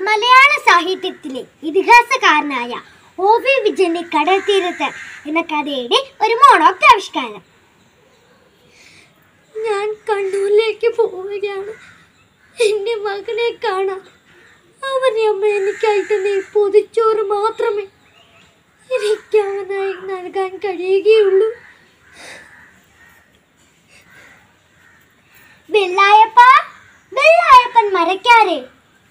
മലയാള സാഹിത്യത്തിലെ ഇതിഹാസകാരനായ O V വിജയന്റെ കടൽ തീരത്ത് എന്ന കഥയുടെ ഒരു മോണോക്ട് ആവിഷ്കാരം ഞാൻ കണ്ണൂരിലേക്ക് പോവുകയാണ് എൻ്റെ മകനെ കാണാൻ അവനെ അമ്മ എനിക്കായിട്ട് നീ പൊതിച്ചോറ് മാത്രമേ എനിക്ക് അവനായി നൽകാൻ കഴിയുകയുള്ളൂ വെള്ളായപ്പ വെള്ളായപ്പൻ മരക്കാരെ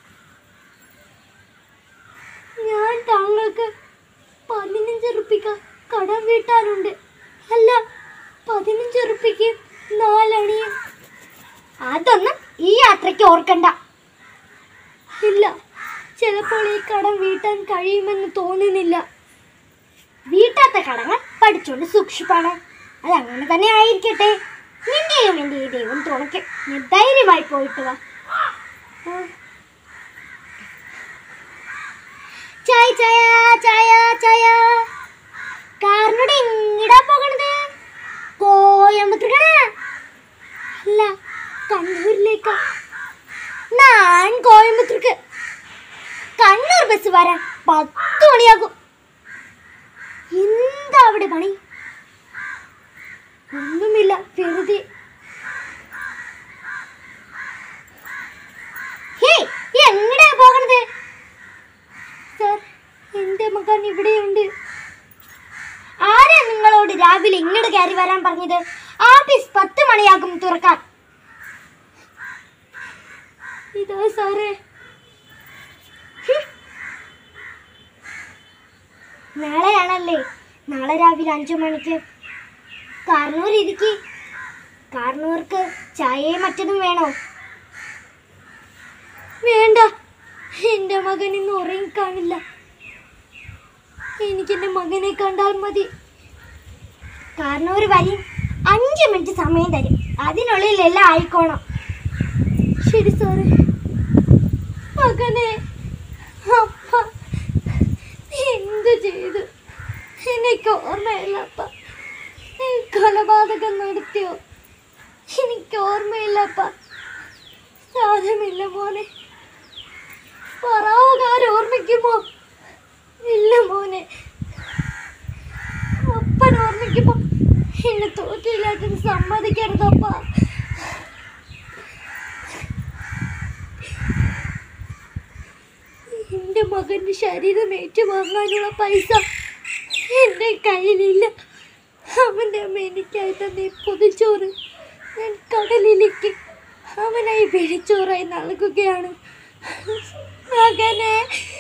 ഞാൻ താങ്കൾക്ക് പതിനഞ്ച് റുപ്പിക കടം വീട്ടാനുണ്ട് അല്ല പതിനഞ്ച് റുപ്പിക്ക് നാലണിയും അതൊന്നും ഈ യാത്രയ്ക്ക് ഓർക്കണ്ട ഇല്ല ചിലപ്പോൾ ഈ കടം വീട്ടാൻ കഴിയുമെന്ന് തോന്നുന്നില്ല വീട്ടാത്ത കടങ്ങൾ പഠിച്ചുകൊണ്ട് സൂക്ഷിപ്പാണ് അത് അങ്ങനെ തന്നെ ആയിരിക്കട്ടെ നിന്റെയും എൻ്റെ ദൈവം തുണയ്ക്കും നീ ധൈര്യമായി പോയിട്ട് വാ ആ. ചായ ചായ ചായ ചായ കാറിനോട് എങ്ങടാ പോകണത് കോയമ്പത്തൂർക്കാണ് അല്ല കണ്ണൂരിലേക്കാ ഞാൻ കോയമ്പത്തൂർക്ക് കണ്ണൂർ ബസ് വരാൻ പത്ത് മണിയാകും എന്താ അവിടെ പണി ഒന്നുമില്ല വെറുതെ ഹേ എങ്ങടാ പോകണത് സർ എൻ്റെ മകൻ ഇവിടെയുണ്ട് ആരാ നിങ്ങളോട് രാവിലെ ഇങ്ങോട്ട് കയറി വരാൻ പറഞ്ഞത് ആഫീസ് പത്ത് മണിയാകും തുറക്കാൻ ഇതാ സാറേ ഹും. നാളെയാണല്ലേ നാളെ രാവിലെ അഞ്ചു മണിക്ക് കാർണൂർ ഇരിക്കി കാർണൂർക്ക് ചായയും മറ്റതും വേണോ വേണ്ട എൻ്റെ മകൻ ഇന്ന് ഉറങ്ങിക്കാണില്ല എനിക്കെൻ്റെ മകനെ കണ്ടാൽ മതി കാർണൂർ വരി അഞ്ച് മിനിറ്റ് സമയം തരും അതിനുള്ളിൽ എല്ലാം ആയിക്കോണം ശരി സാറേ മകനെ അപ്പ നീ എന്ത് ചെയ്തു എനിക്ക് ഓർമ്മയില്ല അപ്പ നീ കൊലപാതകം നടത്തിയോ എനിക്ക് ഓർമ്മയില്ലപ്പ സാരമില്ല മോനെ പറവുകാർ ഓർമ്മിക്കുമോ ഇല്ല മോനെ അപ്പൻ ഓർമ്മിക്കുമോ എന്നെ തോറ്റില്ലാትን സമ്മതിക്കരുതപ്പ എന്റെ മകന്റെ ശരീരം ഏറ്റുവാങ്ങാനുള്ള പൈസ എൻ്റെ കയ്യിലില്ല അവൻ്റെ അമ്മ എനിക്കായി തന്നെ പൊതിച്ചോറ് ഞാൻ കടലിലേക്ക് അവനായി വെളിച്ചോറായി നൽകുകയാണ് മകനെ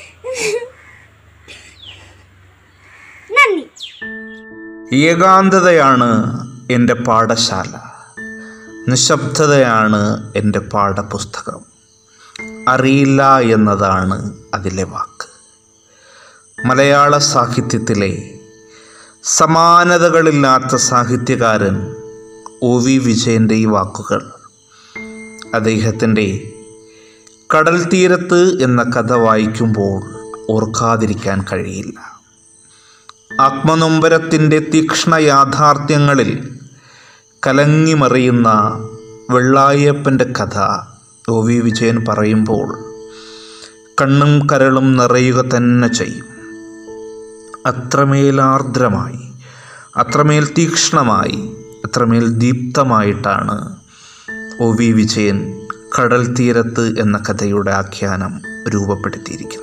നന്ദി ഏകാന്തതയാണ് എൻ്റെ പാഠശാല നിശബ്ദതയാണ് എൻ്റെ പാഠപുസ്തകം അറിയില്ല എന്നതാണ് അതിലെ വാക്ക് മലയാള സാഹിത്യത്തിലെ സമാനതകളില്ലാത്ത സാഹിത്യകാരൻ ഒ വി വിജയൻ്റെ ഈ വാക്കുകൾ അദ്ദേഹത്തിൻ്റെ കടൽ തീരത്ത് എന്ന കഥ വായിക്കുമ്പോൾ ഓർക്കാതിരിക്കാൻ കഴിയില്ല ആത്മനൊമ്പരത്തിൻ്റെ തീക്ഷ്ണ യാഥാർത്ഥ്യങ്ങളിൽ കലങ്ങിമറിയുന്ന വെള്ളായപ്പൻ്റെ കഥ ഒ വി വിജയൻ പറയുമ്പോൾ കണ്ണും കരളും നിറയുക തന്നെ ചെയ്യും അത്രമേൽ ആർദ്രമായി അത്രമേൽ തീക്ഷ്ണമായി അത്രമേൽ ദീപ്തമായിട്ടാണ് ഒ വി വിജയൻ കടൽ തീരത്ത് എന്ന കഥയുടെ ആഖ്യാനം രൂപപ്പെടുത്തിയിരിക്കുന്നത്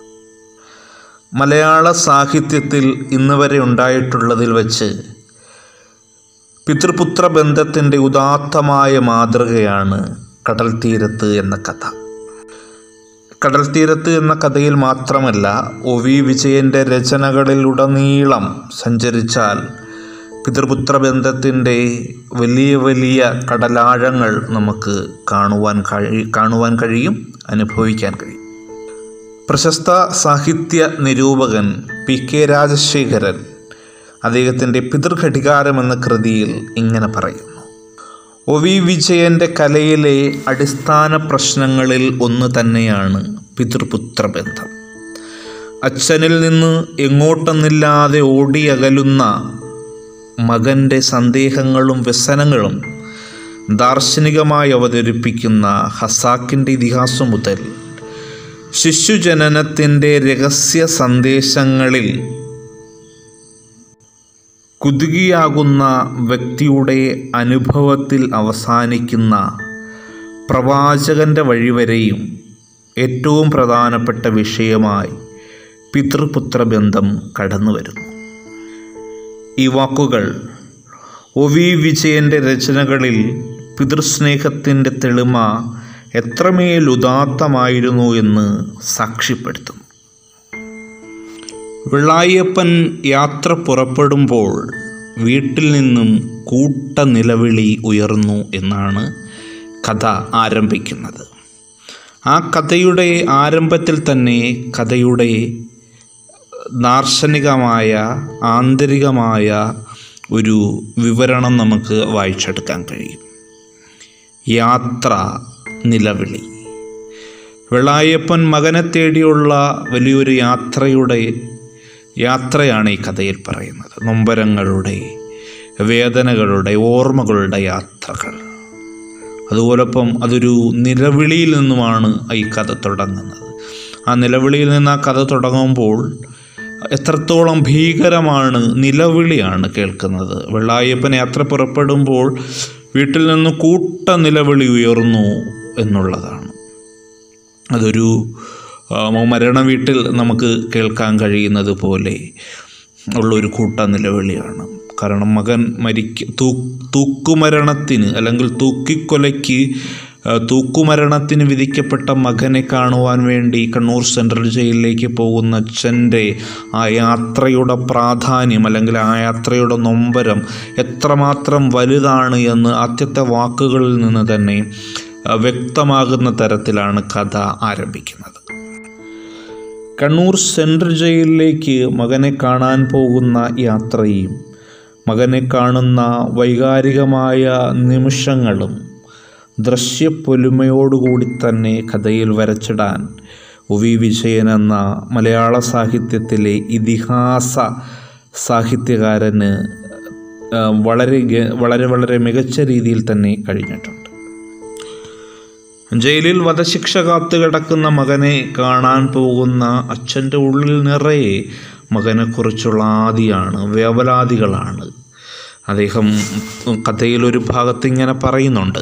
മലയാള സാഹിത്യത്തിൽ ഇന്ന് വരെ ഉണ്ടായിട്ടുള്ളതിൽ വച്ച് പിതൃപുത്ര ബന്ധത്തിൻ്റെ ഉദാത്തമായ മാതൃകയാണ് കടൽ തീരത്ത് എന്ന കഥ കടൽ തീരത്ത് എന്ന കഥയിൽ മാത്രമല്ല ഒ വി വിജയൻ്റെ രചനകളിലുടനീളം സഞ്ചരിച്ചാൽ പിതൃപുത്ര ബന്ധത്തിൻ്റെ വലിയ വലിയ കടലാഴങ്ങൾ നമുക്ക് കാണുവാൻ കഴി കാണുവാൻ കഴിയും അനുഭവിക്കാൻ കഴിയും പ്രശസ്ത സാഹിത്യ നിരൂപകൻ പി കെ രാജശേഖരൻ അദ്ദേഹത്തിൻ്റെ പിതൃഘടികാരം എന്ന കൃതിയിൽ ഇങ്ങനെ പറയുന്നു ഒ വി വിജയൻ്റെ കലയിലെ അടിസ്ഥാന പ്രശ്നങ്ങളിൽ ഒന്ന് തന്നെയാണ് പിതൃപുത്ര ബന്ധം അച്ഛനിൽ നിന്ന് എങ്ങോട്ടെന്നില്ലാതെ ഓടിയകലുന്ന മകൻ്റെ സന്ദേഹങ്ങളും വ്യസനങ്ങളും ദാർശനികമായി അവതരിപ്പിക്കുന്ന ഹസാക്കിൻ്റെ ഇതിഹാസം മുതൽ ശിശുജനനത്തിൻ്റെ രഹസ്യ സന്ദേശങ്ങളിൽ കുതുകിയാകുന്ന വ്യക്തിയുടെ അനുഭവത്തിൽ അവസാനിക്കുന്ന പ്രവാചകൻ്റെ വഴിവരെയും ഏറ്റവും പ്രധാനപ്പെട്ട വിഷയമായി പിതൃപുത്ര ബന്ധം കടന്നു വരുന്നു ഈ വാക്കുകൾ ഒ വി വിജയൻ്റെ രചനകളിൽ പിതൃസ്നേഹത്തിൻ്റെ തെളിമ എത്രമേൽ ഉദാത്തമായിരുന്നു എന്ന് സാക്ഷ്യപ്പെടുത്തുന്നു വെള്ളായപ്പൻ യാത്ര പുറപ്പെടുമ്പോൾ വീട്ടിൽ നിന്നും കൂട്ട നിലവിളി ഉയർന്നു എന്നാണ് കഥ ആരംഭിക്കുന്നത് ആ കഥയുടെ ആരംഭത്തിൽ തന്നെ കഥയുടെ ദാർശനികമായ ആന്തരികമായ ഒരു വിവരണം നമുക്ക് വായിച്ചെടുക്കാൻ കഴിയും യാത്ര നിലവിളി വെള്ളായപ്പൻ മകനെ തേടിയുള്ള വലിയൊരു യാത്രയുടെ യാത്രയാണ് ഈ കഥയിൽ പറയുന്നത് നൊമ്പരങ്ങളുടെ വേദനകളുടെ ഓർമ്മകളുടെ യാത്രകൾ അതുപോലൊപ്പം അതൊരു നിലവിളിയിൽ നിന്നുമാണ് ഈ കഥ തുടങ്ങുന്നത് ആ നിലവിളിയിൽ നിന്ന് ആ കഥ തുടങ്ങുമ്പോൾ എത്രത്തോളം ഭീകരമാണ് നിലവിളിയാണ് കേൾക്കുന്നത് വെള്ളായപ്പൻ യാത്ര പുറപ്പെടുമ്പോൾ വീട്ടിൽ നിന്ന് കൂട്ട നിലവിളി ഉയർന്നു എന്നുള്ളതാണ് അതൊരു ആ, മരണ വീട്ടിൽ നമുക്ക് കേൾക്കാൻ കഴിയുന്നത് പോലെ ഉള്ളൊരു കൂട്ട നിലവിളിയാണ് കാരണം മകൻ മരിക്ക തൂ തൂക്കുമരണത്തിന് അല്ലെങ്കിൽ തൂക്കിക്കൊലയ്ക്ക് ആ, തൂക്കുമരണത്തിന് വിധിക്കപ്പെട്ട മകനെ കാണുവാൻ വേണ്ടി കണ്ണൂർ സെൻട്രൽ ജയിലിലേക്ക് പോകുന്ന അച്ഛൻ്റെ ആ യാത്രയുടെ പ്രാധാന്യം അല്ലെങ്കിൽ ആ യാത്രയുടെ നൊമ്പരം എത്രമാത്രം വലുതാണ് എന്ന് ആദ്യത്തെ വാക്കുകളിൽ നിന്ന് തന്നെ ആ, വ്യക്തമാകുന്ന തരത്തിലാണ് കഥ ആരംഭിക്കുന്നത് കണ്ണൂർ സെൻട്രൽ ജയിലിലേക്ക് മകനെ കാണാൻ പോകുന്ന യാത്രയും മകനെ കാണുന്ന വൈകാരികമായ നിമിഷങ്ങളും ദൃശ്യപ്പൊലിമയോടുകൂടി തന്നെ കഥയിൽ വരച്ചിടാൻ ഒ വി വിജയൻ എന്ന മലയാള സാഹിത്യത്തിലെ ഇതിഹാസ സാഹിത്യകാരന് ആ, വളരെ ഗ- വളരെ വളരെ മികച്ച രീതിയിൽ തന്നെ കഴിഞ്ഞിട്ടുണ്ട് ജയിലിൽ വധശിക്ഷ കാത്തു കിടക്കുന്ന മകനെ കാണാൻ പോകുന്ന അച്ഛൻ്റെ ഉള്ളിൽ നിറയെ മകനെക്കുറിച്ചുള്ള ആദിയാണ് വേവലാതികളാണ് അദ്ദേഹം കഥയിലൊരു ഭാഗത്ത് ഇങ്ങനെ പറയുന്നുണ്ട്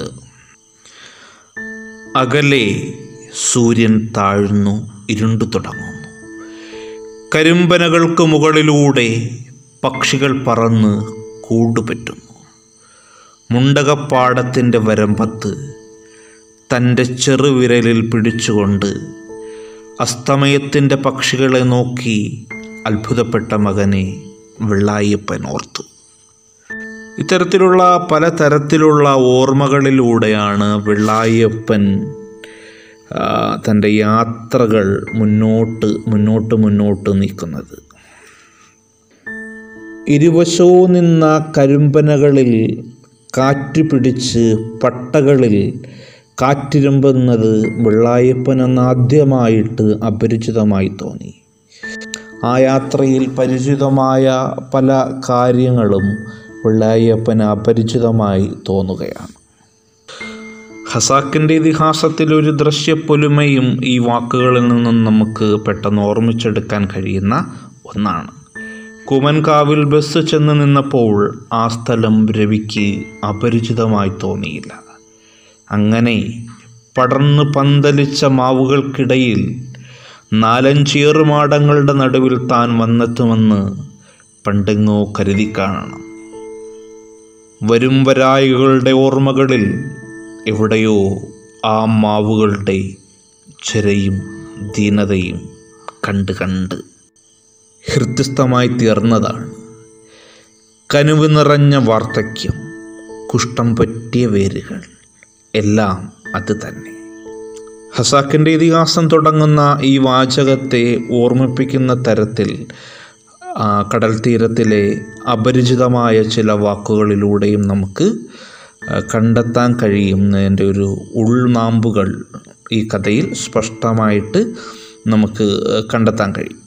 അകലെ സൂര്യൻ താഴ്ന്നു ഇരുണ്ടു തുടങ്ങുന്നു കരിമ്പനകൾക്ക് മുകളിലൂടെ പക്ഷികൾ പറന്ന് കൂടുപറ്റുന്നു മുണ്ടകപ്പാടത്തിൻ്റെ വരമ്പത്ത് തൻ്റെ ചെറുവിരലിൽ പിടിച്ചുകൊണ്ട് അസ്തമയത്തിൻ്റെ പക്ഷികളെ നോക്കി അത്ഭുതപ്പെട്ട മകനെ വെള്ളായപ്പൻ ഓർത്തു ഇത്തരത്തിലുള്ള പല തരത്തിലുള്ള ഓർമ്മകളിലൂടെയാണ് വെള്ളായപ്പൻ ആ, തൻ്റെ യാത്രകൾ മുന്നോട്ട് മുന്നോട്ട് മുന്നോട്ട് നീക്കുന്നത് ഇരുവശവും നിന്ന കരിമ്പനകളിൽ കാറ്റ് പിടിച്ച് പട്ടകളിൽ കാറ്റിരമ്പുന്നത് വെള്ളായപ്പൻ എന്ന ആദ്യമായിട്ട് അപരിചിതമായി തോന്നി ആ യാത്രയിൽ പരിചിതമായ പല കാര്യങ്ങളും വെള്ളായപ്പന് അപരിചിതമായി തോന്നുകയാണ് ഖസാക്കിൻ്റെ ഇതിഹാസത്തിൽ ഒരു ദൃശ്യപ്പൊലിമയും ഈ വാക്കുകളിൽ നിന്നും നമുക്ക് പെട്ടെന്ന് ഓർമ്മിച്ചെടുക്കാൻ കഴിയുന്ന ഒന്നാണ് കുമൻകാവിൽ ബസ് ചെന്ന് നിന്നപ്പോൾ ആ സ്ഥലം രവിക്ക് അപരിചിതമായി തോന്നിയില്ല അങ്ങനെ പടർന്ന് പന്തലിച്ച മാവുകൾക്കിടയിൽ നാലഞ്ചേറുമാടങ്ങളുടെ നടുവിൽ താൻ വന്നെത്തുമെന്ന് പണ്ടെങ്ങോ കരുതി കാണണം വരും വരായികളുടെ ഓർമ്മകളിൽ എവിടെയോ ആ മാവുകളുടെ ചിരയും ദീനതയും കണ്ട് കണ്ട് ഹൃദ്യസ്ഥമായി തീർന്നതാണ് കനുവ് നിറഞ്ഞ വാർദ്ധക്യം കുഷ്ഠം പറ്റിയ വേരുകൾ എല്ലാം അത് തന്നെ ഹസാക്കിൻ്റെ ഇതിഹാസം തുടങ്ങുന്ന ഈ വാചകത്തെ ഓർമ്മിപ്പിക്കുന്ന തരത്തിൽ ആ, കടൽ തീരത്തിലെ അപരിചിതമായ ചില വാക്കുകളിലൂടെയും നമുക്ക് ആ, കണ്ടെത്താൻ കഴിയുന്നതിൻ്റെ ഒരു ഉൾനാമ്പുകൾ ഈ കഥയിൽ സ്പഷ്ടമായിട്ട് നമുക്ക് കണ്ടെത്താൻ കഴിയും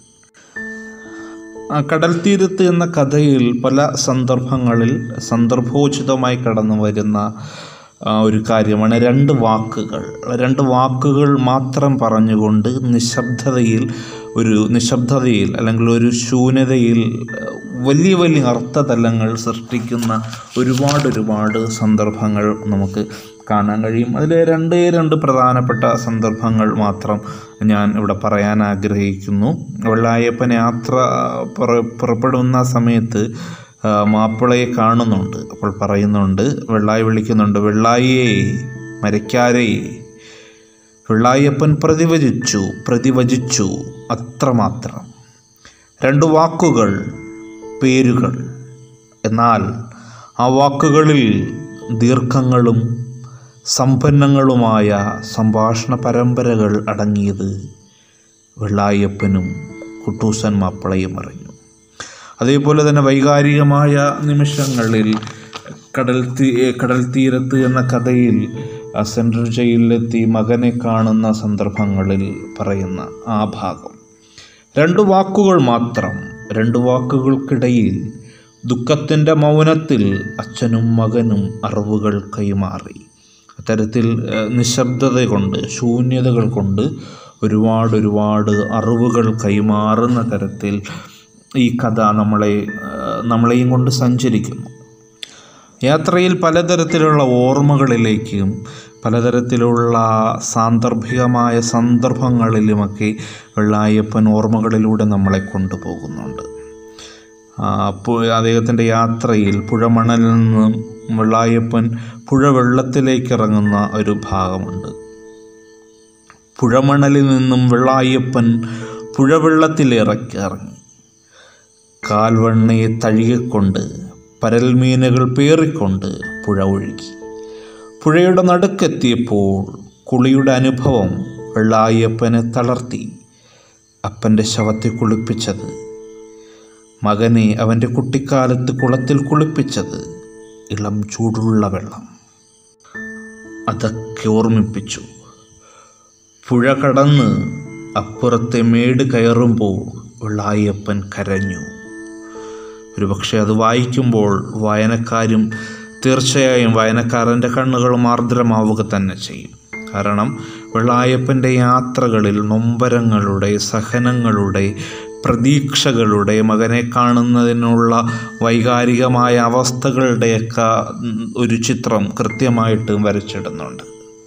ആ കടൽ തീരത്ത് എന്ന കഥയിൽ പല സന്ദർഭങ്ങളിൽ സന്ദർഭോചിതമായി കടന്നു വരുന്ന ആ, ഒരു കാര്യമാണ് രണ്ട് വാക്കുകൾ രണ്ട് വാക്കുകൾ മാത്രം പറഞ്ഞുകൊണ്ട് നിശബ്ദതയിൽ ഒരു നിശബ്ദതയിൽ അല്ലെങ്കിൽ ഒരു ശൂന്യതയിൽ ഏഹ്, വലിയ വലിയ അർത്ഥതലങ്ങൾ സൃഷ്ടിക്കുന്ന ഒരുപാട് ഒരുപാട് സന്ദർഭങ്ങൾ നമുക്ക് കാണാൻ കഴിയും അതിൽ രണ്ടേ രണ്ട് പ്രധാനപ്പെട്ട സന്ദർഭങ്ങൾ മാത്രം ഞാൻ ഇവിടെ പറയാൻ ആഗ്രഹിക്കുന്നു വെള്ളായപ്പൻ യാത്ര പുറ- പുറപ്പെടുന്ന സമയത്ത് ആ, മാപ്പിളയെ കാണുന്നുണ്ട് അപ്പോൾ പറയുന്നുണ്ട് വെള്ളായി വിളിക്കുന്നുണ്ട് വെള്ളായിയേ മരക്കാരേ വെള്ളായപ്പൻ പ്രതിവചിച്ചു പ്രതിവചിച്ചു അത്രമാത്രം രണ്ട് വാക്കുകൾ പേരുകൾ എന്നാൽ ആ വാക്കുകളിൽ ദീർഘങ്ങളും സമ്പന്നങ്ങളുമായ സംഭാഷണ പരമ്പരകൾ അടങ്ങിയത് വെള്ളായപ്പനും കുട്ടൂസൻ മാപ്പിളയും അറിഞ്ഞു അതേപോലെ തന്നെ വൈകാരികമായ നിമിഷങ്ങളിൽ കടൽ തീ കടൽ തീരത്ത് എന്ന കഥയിൽ ആ സെൻട്രൽ ജയിലിലെത്തി മകനെ കാണുന്ന സന്ദർഭങ്ങളിൽ പറയുന്ന ആ ഭാഗം രണ്ട് വാക്കുകൾ മാത്രം രണ്ട് വാക്കുകൾക്കിടയിൽ ദുഃഖത്തിൻ്റെ മൗനത്തിൽ അച്ഛനും മകനും അറിവുകൾ കൈമാറി അത്തരത്തിൽ ഏഹ്, നിശബ്ദത കൊണ്ട് ശൂന്യതകൾ കൊണ്ട് ഒരുപാട് ഒരുപാട് അറിവുകൾ കൈമാറുന്ന തരത്തിൽ ഈ കഥ നമ്മളെ ഏഹ്, നമ്മളെയും കൊണ്ട് സഞ്ചരിക്കുന്നു യാത്രയിൽ പലതരത്തിലുള്ള ഓർമ്മകളിലേക്കും പലതരത്തിലുള്ള സാന്ദർഭികമായ സന്ദർഭങ്ങളിലുമൊക്കെ വെള്ളായപ്പൻ ഓർമ്മകളിലൂടെ നമ്മളെ കൊണ്ടുപോകുന്നുണ്ട് ആ, പു- അദ്ദേഹത്തിൻ്റെ യാത്രയിൽ പുഴമണലിൽ നിന്നും വെള്ളായപ്പൻ പുഴ വെള്ളത്തിലേക്ക് ഇറങ്ങുന്ന ഒരു ഭാഗമുണ്ട് പുഴമണലിൽ നിന്നും വെള്ളായപ്പൻ പുഴവെള്ളത്തിലിറക്കി ഇറങ്ങി കാൽവണ്ണയെ തഴുകിക്കൊണ്ട് പരൽമീനുകൾ പേറിക്കൊണ്ട് പുഴ ഒഴുകി പുഴയുടെ നടുക്കെത്തിയപ്പോൾ കുളിയുടെ അനുഭവം വെള്ളായപ്പനെ തളർത്തി അപ്പൻ്റെ ശവത്തെ കുളിപ്പിച്ചത് മകനെ അവൻ്റെ കുട്ടിക്കാലത്ത് കുളത്തിൽ കുളിപ്പിച്ചത് ഇളം ചൂടുള്ള വെള്ളം അതൊക്കെ ഓർമ്മിപ്പിച്ചു പുഴ കടന്ന് അപ്പുറത്തെ മേട് കയറുമ്പോൾ വെള്ളായപ്പൻ കരഞ്ഞു ഒരുപക്ഷെ അത് വായിക്കുമ്പോൾ വായനക്കാരും തീർച്ചയായും വായനക്കാരൻ്റെ കണ്ണുകൾ ആർദ്രമാവുക തന്നെ ചെയ്യും കാരണം വെള്ളായപ്പൻ്റെ യാത്രകളിൽ നൊമ്പരങ്ങളുടെ സഹനങ്ങളുടെ പ്രതീക്ഷകളുടെ മകനെ കാണുന്നതിനുള്ള വൈകാരികമായ അവസ്ഥകളുടെയൊക്കെ ഉം, ഒരു ചിത്രം കൃത്യമായിട്ട് വരച്ചിടുന്നുണ്ട്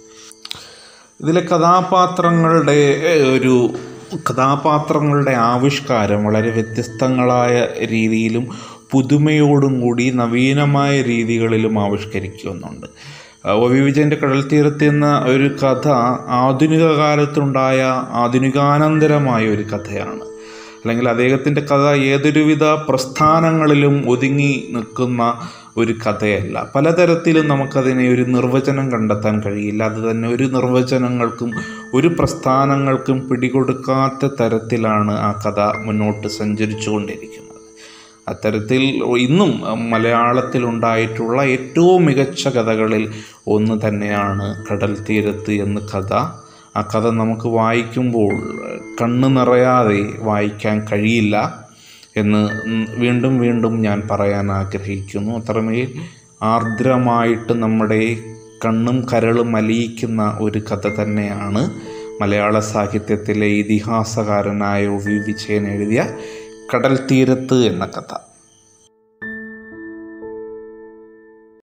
ഇതിലെ കഥാപാത്രങ്ങളുടെ ഏഹ്, ഒരു കഥാപാത്രങ്ങളുടെ ആവിഷ്കാരം വളരെ വ്യത്യസ്തങ്ങളായ രീതിയിലും പുതുമയോടും കൂടി നവീനമായ രീതികളിലും ആവിഷ്കരിക്കുന്നുണ്ട് ആ, ഒ വി വിജയൻ്റെ കടൽ തീരത്ത് എന്ന ഒരു കഥ ആധുനിക കാലത്തുണ്ടായ ആധുനികാനന്തരമായ ഒരു കഥയാണ് അല്ലെങ്കിൽ അദ്ദേഹത്തിൻ്റെ കഥ ഏതൊരുവിധ പ്രസ്ഥാനങ്ങളിലും ഒതുങ്ങി നിൽക്കുന്ന ഒരു കഥയല്ല പലതരത്തിലും നമുക്കതിനെ ഒരു നിർവചനം കണ്ടെത്താൻ കഴിയില്ല അത് തന്നെ ഒരു നിർവചനങ്ങൾക്കും ഒരു പ്രസ്ഥാനങ്ങൾക്കും പിടികൊടുക്കാത്ത തരത്തിലാണ് ആ കഥ മുന്നോട്ട് സഞ്ചരിച്ചു കൊണ്ടിരിക്കുന്നത് അത്തരത്തിൽ ഇന്നും മലയാളത്തിലുണ്ടായിട്ടുള്ള ഏറ്റവും മികച്ച കഥകളിൽ ഒന്ന് തന്നെയാണ് കടൽ തീരത്ത് എന്ന കഥ ആ കഥ നമുക്ക് വായിക്കുമ്പോൾ കണ്ണ് നിറയാതെ വായിക്കാൻ കഴിയില്ല എന്ന് വീണ്ടും വീണ്ടും ഞാൻ പറയാൻ ആഗ്രഹിക്കുന്നു അത്രമേൽ ആർദ്രമായിട്ട് നമ്മുടെ കണ്ണും കരളും അലിയിക്കുന്ന ഒരു കഥ തന്നെയാണ് മലയാള സാഹിത്യത്തിലെ ഇതിഹാസകാരനായ ഒ വി വിജയൻ എഴുതിയ കടൽ തീരത്ത് എന്ന കഥ